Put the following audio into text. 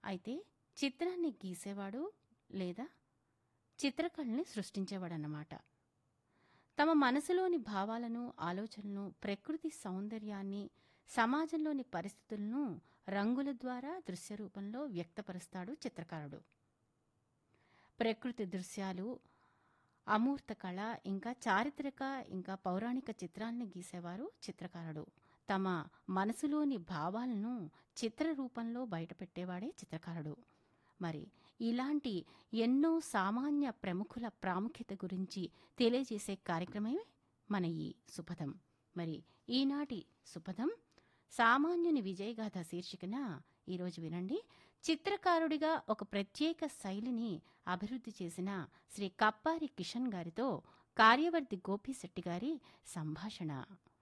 అయితే చిత్రాన్ని గీసేవాడు లేదా చిత్రకళని సృష్టించేవాడన్నమాట తమ మనసులోని భావాలను ఆలోచనలను ప్రకృతి సౌందర్యాన్ని సమాజంలోని పరిస్థితులను రంగుల ద్వారా దృశ్య రూపంలో వ్యక్తపరుస్తాడు చిత్రకారుడు ప్రకృతి దృశ్యాలు అమూర్త కళ ఇంకా చారిత్రక ఇంకా పౌరాణిక చిత్రాలను గీసేవారు చిత్రకారుడు తమ మనసులోని భావాలను చిత్ర రూపంలో బయటపెట్టేవాడే చిత్రకారుడు మరి ఇలాంటి ఎన్నో సామాన్య ప్రముఖుల ప్రాముఖ్యత గురించి తెలియజేసే కార్యక్రమమే మన ఈ సుపథం మరి ఈనాటి సుపథం సామాన్యుని విజయగాథ శీర్షికన ఈరోజు వినండి చిత్రకారుడిగా ఒక ప్రత్యేక శైలిని అభివృద్ధి చేసిన శ్రీ కప్పారి కిషన్ గారితో కార్యవర్తి గోపిశెట్టి గారి సంభాషణ